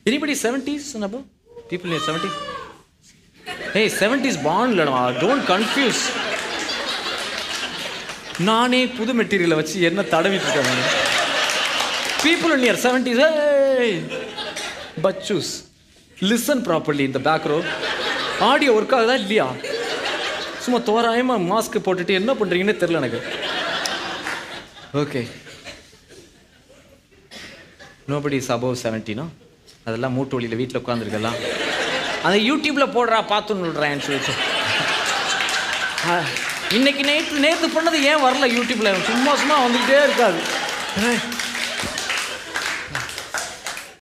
anybody seventies நபோ people near seventy ஏய் seventies பாண்ட் இல்லைடா டோன்ட் கன்ஃபியூஸ் நானே புது மெட்டீரியலை வச்சு என்ன தடவிட்டு இருக்கேன் people near seventies because listen properly இந்த பேக் ரோ ஆடியோ ஒர்க் ஆகுதா இல்லையா சும்மா தோராயமாக மாஸ்க் போட்டுட்டு என்ன பண்ணுறீங்கன்னு தெரில எனக்கு ஓகே நோபடி இஸ் அபவ் செவன்ட்டினோ அதெல்லாம் மூட்டு வழியில் வீட்டில் உட்காந்துருக்கலாம் அதை யூடியூப்பில் போடுறா பார்த்து விடுறேன்னு சொல்லிட்டு ஆ, இன்னைக்கு நேற்று நேற்று பண்ணது ஏன் வரல யூடியூப்பில் சும்மா சும்மா வந்துக்கிட்டே இருக்காது